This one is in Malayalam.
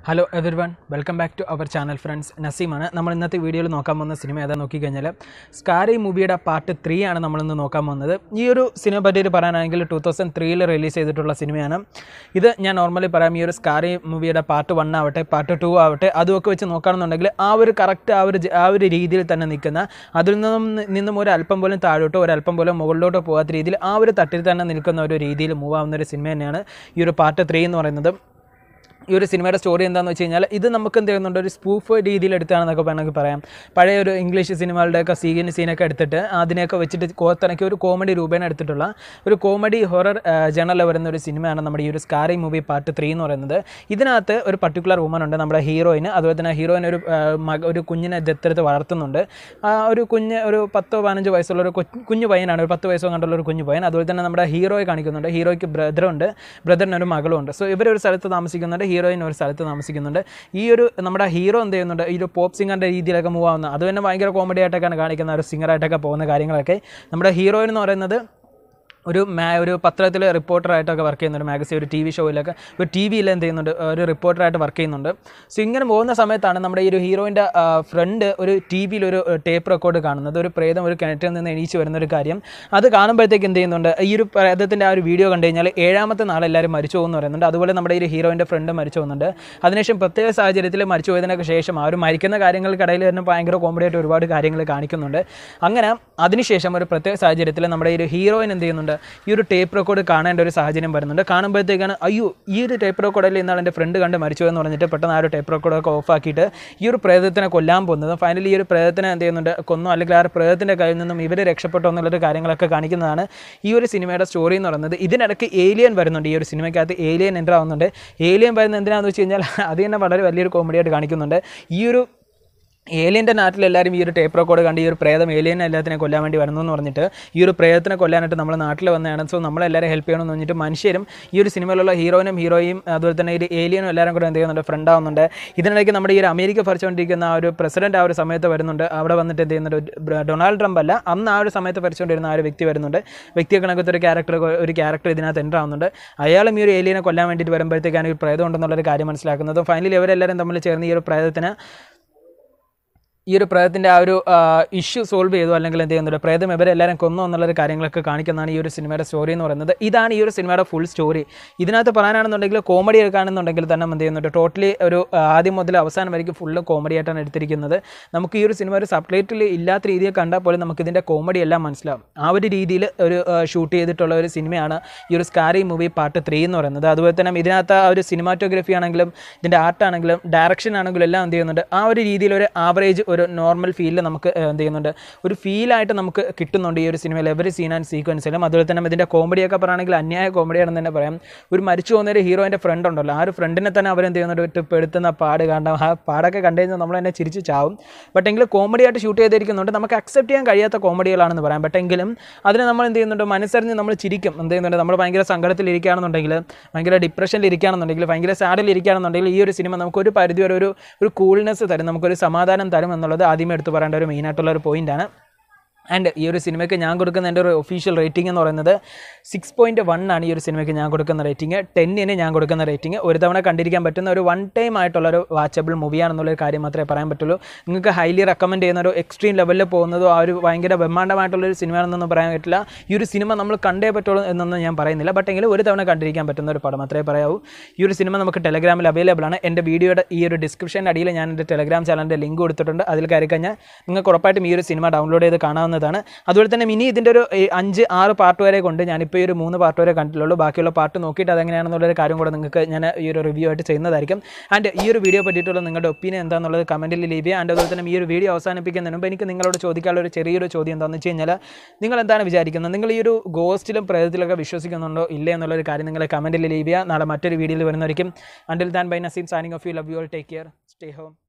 hello everyone welcome back to our channel friends നസീമാണ് നമ്മൾ ഇന്നത്തെ വീഡിയോയിൽ നോക്കാൻ പോകുന്ന സിനിമ ഏതാ നോക്കിക്കഴിഞ്ഞാൽ സ്കാരി മൂവിയുടെ പാർട്ട് ത്രീ ആണ് നമ്മളിന്ന് നോക്കാൻ പോകുന്നത് ഈ ഒരു സിനിമ പറ്റിയിട്ട് പറയാനാണെങ്കിൽ ടൂ തൗസൻഡ് ത്രീയിൽ റിലീസ് ചെയ്തിട്ടുള്ള സിനിമയാണ് ഇത് ഞാൻ നോർമലി പറയാം ഈ ഒരു സ്കാരി മൂവിയുടെ പാർട്ട് വൺ ആവട്ടെ പാർട്ട് ടു ആവട്ടെ അതുമൊക്കെ വെച്ച് നോക്കുകയാണെന്നുണ്ടെങ്കിൽ ആ ഒരു കറക്റ്റ് ആ ഒരു ജ- ആ ഒരു രീതിയിൽ തന്നെ നിൽക്കുന്ന അതിൽ നിന്നും നിന്നും ഒരു അല്പം പോലും താഴോട്ടോ ഒരു അല്പം പോലും മുകളിലോട്ടോ പോകാത്ത രീതിയിൽ ആ ഒരു തട്ടിൽ തന്നെ നിൽക്കുന്ന ഒരു രീതിയിൽ മൂവ് ആവുന്ന ഒരു സിനിമ തന്നെയാണ് ഈ ഒരു പാർട്ട് ത്രീ എന്ന് പറയുന്നത് ഈ ഒരു സിനിമയുടെ സ്റ്റോറി എന്താണെന്ന് വെച്ച് കഴിഞ്ഞാൽ ഇത് നമുക്ക് എന്ത് ചെയ്യുന്നുണ്ട് ഒരു സ്പൂഫ് രീതിയിൽ എടുത്താണെന്നൊക്കെ വേണമെങ്കിൽ പറയാം പഴയ ഒരു ഇംഗ്ലീഷ് സിനിമകളുടെയൊക്കെ സീൻ സീനൊക്കെ എടുത്തിട്ട് അതിനെയൊക്കെ വെച്ചിട്ട് കോത്തിണക്കി ഒരു കോമഡി രൂപേണ എടുത്തിട്ടുള്ള ഒരു കോമഡി ഹൊറർ ജേണലിൽ വരുന്ന ഒരു സിനിമയാണ് നമ്മുടെ ഈ ഒരു സ്കാറി മൂവി പാർട്ട് ത്രീ എന്ന് പറയുന്നത് ഇതിനകത്ത് ഒരു പർട്ടിക്കുലർ വുമൺ ഉണ്ട് നമ്മുടെ ഹീറോയിന് അതുപോലെ തന്നെ ഹീറോയിൻ ഒരു ആ, മക ഒരു കുഞ്ഞിനെ ദത്തെടുത്ത് വളർത്തുന്നുണ്ട് ആ ഒരു കുഞ്ഞ് ഒരു പത്തോ പതിനഞ്ചോ വയസ്സുള്ള ഒരു കൊ- കുഞ്ഞു പയ്യനാണ് ഒരു പത്ത് വയസ്സോ കണ്ടുള്ള ഒരു കുഞ്ഞു പയ്യൻ അതുപോലെ തന്നെ നമ്മുടെ ഹീറോയെ കാണിക്കുന്നുണ്ട് ഹീറോയ്ക്ക് ബ്രദറുണ്ട് ബ്രദറിന് ഒരു മകളുണ്ട് സോ ഇവരൊരു സ്ഥലത്ത് താമസിക്കുന്നുണ്ട് ഹീറോയിൻ ഒരു സ്ഥലത്ത് താമസിക്കുന്നുണ്ട് ഈ ഒരു നമ്മുടെ ഹീറോ എന്ത് ചെയ്യുന്നുണ്ട് ഈ ഒരു പോപ്പ് സിംഗറിൻ്റെ രീതിയിലൊക്കെ മൂവ് ആവുന്ന അത് തന്നെ ഭയങ്കര കോമഡി ആയിട്ടൊക്കെയാണ് കാണിക്കുന്ന ഒരു സിംഗറായിട്ടൊക്കെ പോകുന്ന കാര്യങ്ങളൊക്കെ നമ്മുടെ ഹീറോയിൻ എന്ന് പറയുന്നത് ഒരു മാ ഒരു പത്രത്തിൽ റിപ്പോർട്ടറായിട്ടൊക്കെ വർക്ക് ചെയ്യുന്നുണ്ട് മാഗസിൻ ഒരു ടി വി ഷോയിലൊക്കെ ഒരു ടി വിയിൽ എന്ത് ചെയ്യുന്നുണ്ട് ഒരു റിപ്പോർട്ടറായിട്ട് വർക്ക് ചെയ്യുന്നുണ്ട് സോ ഇങ്ങനെ പോകുന്ന സമയത്താണ് നമ്മുടെ ഈ ഒരു ഹീറോയിൻ്റെ ഫ്രണ്ട് ഒരു ടി വിയിൽ ഒരു ടേപ്പ് റെക്കോർഡ് കാണുന്നത് ഒരു പ്രേതം ഒരു കിണറ്റിൽ നിന്ന് എണീച്ച് വരുന്ന ഒരു കാര്യം അത് കാണുമ്പോഴത്തേക്ക് എന്ത് ചെയ്യുന്നുണ്ട് ഈ ഒരു പ്രേതത്തിൻ്റെ ആ ഒരു വീഡിയോ കണ്ടു കഴിഞ്ഞാൽ ഏഴാമത്തെ നാൾ എല്ലാവരും മരിച്ചു പോകുന്നു പറയുന്നുണ്ട് അതുപോലെ നമ്മുടെ ഈ ഒരു ഹീറോയിൻ്റെ ഫ്രണ്ട് മരിച്ചു പോകുന്നുണ്ട് അതിനുശേഷം പ്രത്യേക സാഹചര്യത്തിൽ മരിച്ചു പോയതിനൊക്കെ ശേഷം ആ ഒരു മരിക്കുന്ന കാര്യങ്ങൾക്കിടയിൽ തന്നെ ഭയങ്കര കോമഡി ആയിട്ട് ഒരുപാട് കാര്യങ്ങൾ കാണിക്കുന്നുണ്ട് അങ്ങനെ അതിനുശേഷം ഒരു പ്രത്യേക സാഹചര്യത്തിൽ നമ്മുടെ ഈ ഒരു ഹീറോയിൻ എന്ത് ചെയ്യുന്നുണ്ട് ഈ ഒരു ടേപ്പ് റെക്കോർഡ് കാണേണ്ട ഒരു സാഹചര്യം വരുന്നുണ്ട് കാണുമ്പോഴത്തേക്കാണ് അയ്യോ ഈ ഒരു ടേപ്പ് റെക്കോർഡിൽ ഇന്നാൾ എൻ്റെ ഫ്രണ്ട് കണ്ട് മരിച്ചു എന്ന് പറഞ്ഞിട്ട് പെട്ടെന്ന് ആ ഒരു ടേപ്പ് റെക്കോർഡൊക്കെ ഓഫാക്കിയിട്ട് ഈ ഒരു പ്രേതത്തിനെ കൊല്ലാൻ പോകുന്നത് ഫൈനലി ഈ ഒരു പ്രേതത്തിനെ എന്ത് ചെയ്യുന്നുണ്ട് കൊന്നോ അല്ലെങ്കിൽ ആ ഒരു പ്രേതത്തിൻ്റെ കയ്യിൽ നിന്നും ഇവർ രക്ഷപ്പെട്ടോ എന്നുള്ളൊരു കാര്യങ്ങളൊക്കെ കാണിക്കുന്നതാണ് ഈ ഒരു സിനിമയുടെ സ്റ്റോറി എന്ന് പറയുന്നത് ഇതിനിടയ്ക്ക് ഏലിയൻ വരുന്നുണ്ട് ഈ ഒരു സിനിമയ്ക്കകത്ത് ഏലിയൻ എൻ്റർ ആവുന്നുണ്ട് ഏലിയൻ വരുന്നത് എന്തിനാണെന്ന് വെച്ച് കഴിഞ്ഞാൽ അത് തന്നെ വളരെ വലിയൊരു കോമഡിയായിട്ട് കാണിക്കുന്നുണ്ട് ഈ ഒരു ഏലിയൻ്റെ നാട്ടിൽ എല്ലാവരും ഈ ഒരു ടേപ്പ് റെക്കോർഡ് കണ്ട് ഈ ഒരു പ്രേതം ഏലിയനെ എല്ലാത്തിനെ കൊല്ലാൻ വേണ്ടി വരുന്നു എന്ന് പറഞ്ഞിട്ട് ഈ ഒരു പ്രേതത്തിനെ കൊല്ലാനായിട്ട് നമ്മൾ നാട്ടിൽ വന്നതാണ് സോ നമ്മളെല്ലാവരും ഹെൽപ്പ് ചെയ്യണമെന്ന് പറഞ്ഞിട്ട് മനുഷ്യരും ഈ ഒരു സിനിമയിലുള്ള ഹീറോയിനും ഹീറോയും അതുപോലെ തന്നെ ഈ ഏലിയനും എല്ലാവരും കൂടെ എന്ത് ചെയ്യുന്നുണ്ട് ഫ്രണ്ട് ആവുന്നുണ്ട് ഇതിനിടയ്ക്ക് നമ്മുടെ ഈ ഒരു അമേരിക്ക ഭരിച്ചുകൊണ്ടിരിക്കുന്ന ആ ഒരു പ്രസിഡന്റ് ആ ഒരു സമയത്ത് വരുന്നുണ്ട് അവിടെ വന്നിട്ട് എന്ത് ചെയ്യുന്നുണ്ട് ഒരു ഡൊണാൾഡ് ട്രംപ് അല്ല അന്ന് ആ ഒരു സമയത്ത് ഭരിച്ചുകൊണ്ടിരുന്ന ആ ഒരു വ്യക്തി വരുന്നുണ്ട് വ്യക്തിയെ കണക്കത്തെ ഒരു ക്യാരക്ടർ ഒരു ക്യാരക്ടർ ഇതിനകത്ത് എൻ്റർ ആവുന്നുണ്ട് അയാളും ഈ ഒരു ഏലിയനെ കൊല്ലാൻ വേണ്ടിയിട്ട് വരുമ്പോഴത്തേക്കാണ് ഈ പ്രേതം ഉണ്ടെന്നുള്ളൊരു കാര്യം മനസ്സിലാക്കുന്നത് ഫൈനലി ഇവരെല്ലാവരും തമ്മിൽ ചേർന്ന് ഈ ഒരു പ്രേതത്തിന് ഈ ഒരു പ്രേതത്തിൻ്റെ ആ ഒരു ഇഷ്യൂ സോൾവ് ചെയ്തു അല്ലെങ്കിൽ എന്ത് ചെയ്യുന്നുണ്ട് പ്രേതം ഇവരെല്ലാവരും കൊന്നു എന്നുള്ളൊരു കാര്യങ്ങളൊക്കെ കാണിക്കുന്നതാണ് ഈ ഒരു സിനിമയുടെ സ്റ്റോറി എന്ന് പറയുന്നത് ഇതാണ് ഈ ഒരു സിനിമയുടെ ഫുൾ സ്റ്റോറി ഇതിനകത്ത് പറയാനാണെന്നുണ്ടെങ്കിൽ കോമഡി എടുക്കുകയാണെന്നുണ്ടെങ്കിൽ തന്നെ എന്ത് ചെയ്യുന്നുണ്ട് ടോട്ടലി ഒരു ആ, ആദ്യം മുതൽ അവസാനം വரைക്കും ഫുള്ള് കോമഡി ആയിട്ടാണ് എടുത്തിരിക്കുന്നത് നമുക്ക് ഈ ഒരു സിനിമ ഒരു സബ്ടൈറ്റിൽ ഇല്ലാത്ത രീതിയിൽ കണ്ടാൽ പോലും നമുക്ക് ഇതിൻ്റെ കോമഡി എല്ലാം മനസ്സിലാവും ആ ഒരു രീതിയിൽ ഒരു ഷൂട്ട് ചെയ്തിട്ടുള്ള ഒരു സിനിമയാണ് ഈ ഒരു സ്കാരി മൂവി പാർട്ട് ത്രീ എന്ന് പറയുന്നത് അതുപോലെ തന്നെ ഇതിനകത്ത് ആ ഒരു സിനിമാറ്റോഗ്രഫി ആണെങ്കിലും ഇതിൻ്റെ ആർട്ടാണെങ്കിലും ഡയറക്ഷൻ ആണെങ്കിലും എല്ലാം എന്ത് ചെയ്യുന്നുണ്ട് ആ ഒരു രീതിയിൽ ഒരു ആവറേജ് ഒരു നോർമൽ ഫീലിൽ നമുക്ക് ഏഹ്, എന്ത് ചെയ്യുന്നുണ്ട് ഒരു ഫീലായിട്ട് നമുക്ക് കിട്ടുന്നുണ്ട് ഈ ഒരു സിനിമയിൽ എവറി സീൻ ആൻഡ് സീക്വൻസിലും അതുപോലെ തന്നെ ഇതിൻ്റെ കോമഡിയൊക്കെ പറയുകയാണെങ്കിൽ അന്യായ കോമഡിയാണെന്ന് തന്നെ പറയാം ഒരു മരിച്ചു പോകുന്ന ഒരു ഹീറോയിൻ്റെ ഫ്രണ്ട് ഉണ്ടല്ലോ ആ ഒരു ഫ്രണ്ടിനെ തന്നെ അവരെന്ത് ചെയ്യുന്നുണ്ട് ഒരു പെടുത്തുന്ന പാട് കാണാം ആ പാടൊക്കെ കണ്ടു കഴിഞ്ഞാൽ നമ്മൾ തന്നെ ചിരിച്ച് ചാവും ബട്ട് എങ്കിലും കോമഡി ആയിട്ട് ഷൂട്ട് ചെയ്തിരിക്കുന്നുണ്ട് നമുക്ക് അക്സെപ്റ്റ് ചെയ്യാൻ കഴിയാത്ത കോമഡികളാണെന്ന് പറയാം ബട്ട് എങ്കിലും അതിനെ നമ്മൾ എന്ത് ചെയ്യുന്നുണ്ട് മനസ്സറിഞ്ഞ് നമ്മൾ ചിരിക്കും എന്ത് ചെയ്യുന്നുണ്ട് നമ്മൾ ഭയങ്കര സങ്കടത്തിൽ ഇരിക്കുകയാണെന്നുണ്ടെങ്കിൽ ഭയങ്കര ഡിപ്രഷനിൽ ഇരിക്കുകയാണെന്നുണ്ടെങ്കിൽ ഭയങ്കര സാഡിൽ ഇരിക്കുകയാണെന്നുണ്ടെങ്കിൽ ഈ ഒരു സിനിമ നമുക്ക് ഒരു പരിധി വരെ ഒരു ഒരു കൂൾനെസ് തരും നമുക്കൊരു സമാധാനം തരും എന്നുള്ളത് ആദ്യമേ എടുത്ത് പറയേണ്ട ഒരു മെയിനായിട്ടുള്ള ഒരു പോയിന്റാണ് ആൻഡ് ഈ ഒരു സിനിമയ്ക്ക് ഞാൻ കൊടുക്കുന്ന എൻ്റെ ഒരു ഒഫീഷ്യൽ റേറ്റിംഗ് എന്ന് പറയുന്നത് സിക്സ് പോയിൻറ്റ് വൺ ആണ് ഈ ഒരു സിനിമയ്ക്ക് ഞാൻ കൊടുക്കുന്ന റേറ്റിംഗ് ടെന്നിന് ഞാൻ കൊടുക്കുന്ന റേറ്റിംഗ് ഒരു തവണ കണ്ടിരിക്കാൻ പറ്റുന്ന ഒരു വൺ ടൈം ആയിട്ടുള്ള ഒരു വാച്ചബിൾ മൂവിയാണെന്നുള്ളൊരു കാര്യം മാത്രമേ പറയാൻ പറ്റുള്ളൂ നിങ്ങൾക്ക് ഹൈലി റെക്കമെൻഡ് ചെയ്യുന്ന ഒരു എക്സ്ട്രീം ലെവലിൽ പോകുന്നതോ ആ ഒരു ഭയങ്കര ബ്രഹ്മാണ്ഡമായിട്ടുള്ള ഒരു സിനിമയാണെന്നൊന്നും പറയാൻ പറ്റില്ല ഈ ഒരു സിനിമ നമ്മൾ കണ്ടേ പറ്റുള്ളൂ എന്നൊന്നും ഞാൻ പറയുന്നില്ല ബട്ട് എങ്കിലും ഒരു തവണ കണ്ടിരിക്കാൻ പറ്റുന്ന ഒരു പടം മാത്രമേ പറയാവൂ ഈ ഒരു സിനിമ നമുക്ക് ടെലഗ്രാമിൽ അവൈലബിൾ ആണ് എൻ്റെ വീഡിയോയുടെ ഈ ഒരു ഡിസ്ക്രിപ്ഷൻ്റെ അടിയിൽ ഞാൻ എൻ്റെ ടെലഗ്രാം ചാനലിൻ്റെ ലിങ്ക് കൊടുത്തിട്ടുണ്ട് അതിൽ കയറി കഴിഞ്ഞാൽ നിങ്ങൾക്ക് ഉറപ്പായിട്ടും ഈ ഒരു സിനിമ ഡൗൺലോഡ് ചെയ്ത് കാണാവുന്നതാണ് അതുപോലെ തന്നെ ഇനി ഇതിൻ്റെ ഒരു ഈ അഞ്ച് ആറ് പാർട്ട് വരെ കൊണ്ട് ഞാനിപ്പോൾ ഈ ഒരു മൂന്ന് പാർട്ട് വരെ കണ്ടിട്ടുള്ളൂ ബാക്കിയുള്ള പാർട്ട് നോക്കിയിട്ട് അതെങ്ങനെയാണെന്നുള്ളൊരു കാര്യം കൂടെ നിങ്ങൾക്ക് ഞാൻ ഈ ഒരു റിവ്യൂ ആയിട്ട് ചെയ്യുന്നതായിരിക്കും ആൻഡ് ഈ ഒരു വീഡിയോ പറ്റിയിട്ടുള്ള നിങ്ങളുടെ ഒപ്പീനിയൻ എന്താണെന്നുള്ളത് കമൻറ്റിൽ ലീവ് ചെയ്യുക ആൻഡ് അതുപോലെ തന്നെ ഈ ഒരു വീഡിയോ അവസാനിപ്പിക്കുന്നതിന് മുമ്പ് എനിക്ക് നിങ്ങളോട് ചോദിക്കാനുള്ള ഒരു ചെറിയൊരു ചോദ്യം എന്താണെന്ന് വെച്ച് കഴിഞ്ഞാൽ നിങ്ങൾ എന്താണ് വിചാരിക്കുന്നത് നിങ്ങൾ ഈ ഒരു ഗോസ്റ്റിലും പ്രേതത്തിലൊക്കെ വിശ്വസിക്കുന്നുണ്ടോ ഇല്ലേ എന്നുള്ളൊരു കാര്യം നിങ്ങൾ കമൻറ്റിൽ ലീവ് ചെയ്യുക നാളെ മറ്റൊരു വീഡിയോയിൽ വരുന്നതായിരിക്കും until then bye Naseem signing off you love you all take care stay home